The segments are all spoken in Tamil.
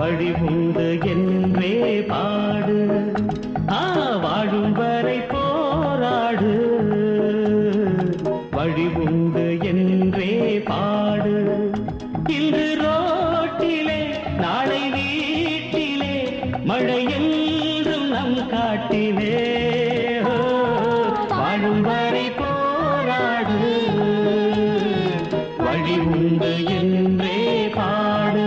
வழி உண்டு என்றே பாடு ஆ வாழும் வரை போராடு வழி உண்டு என்றே பாடு இன்று ரோட்டிலே நாளை வீட்டிலே மழை என்றும் நம் காட்டிலே ஓ, வாழும் வரை போராடு வழி உண்டு என்றே பாடு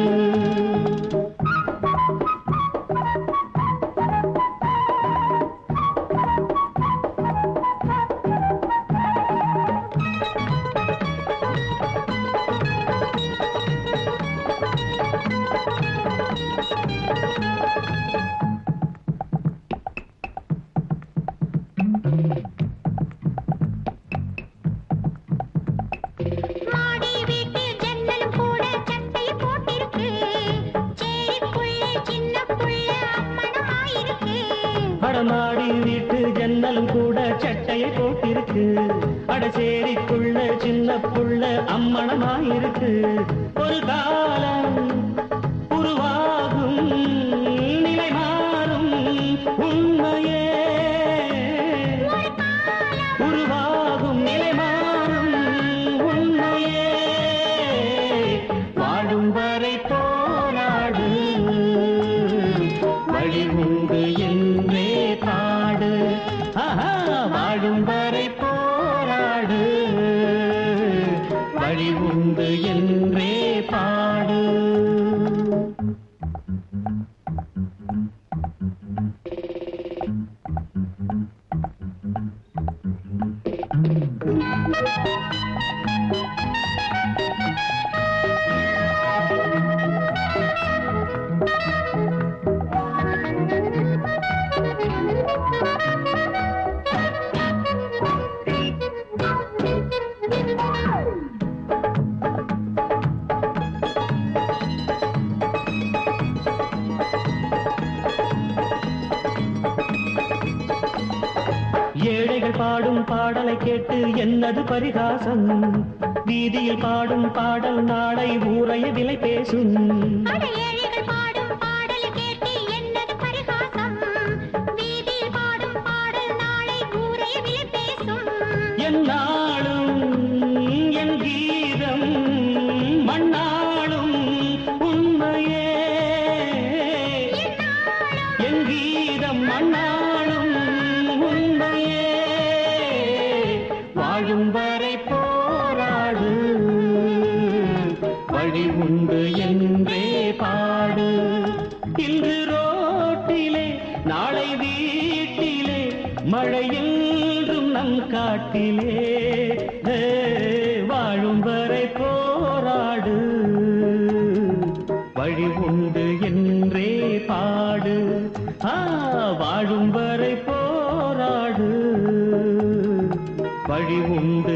மாடி வீட்டு ஜன்னலும் கூட சட்டை போட்டிருக்கு சேரிக்குள்ளே சின்ன புள்ள அம்மனமாயிருக்கு அடமாடி வீட்டு ஜன்னலும் கூட சட்டையை போட்டிருக்கு அடசேரிக்குள்ள சின்ன புள்ள அம்மணமாயிருக்கு ஒரு காலம் உருவாகும் நிலை மாறும் உண்மையே உருவாகும் நிலை மாறும் உண்மையே வாழும் வரை போராடு வழி உண்டு என்றே பாடு ஆஹா, வாழும் வரை போராடு வழி உண்டு என்றே பாடு ஏழைகள் பாடும் பாடலை கேட்டு என்னது பரிகாசம் வீதியில் பாடும் பாடல் நாளை ஊரைய விலை பேசும் அட ஏழைகள் பாடும் பாடல் கேட்டு என்னது பரிகாசம் வீதியில் பாடும் பாடல் நாளை ஊரே விலை பேசும் என்னாலும் என் கீதம் மண்ணாளும் உண்மையே என் கீதம் மண்ணாளும் உண்மையே வாழும் வரை போராடு வழி உண்டு என்றே பாடு இன்று ரோட்டிலே நாளை வீட்டிலே மழை என்றும் நம் காட்டிலே ஏ, வாழும் வரை போராடு வழி உண்டு என்றே பாடு ஆ வாழும் வரை போராடு வழி உண்டு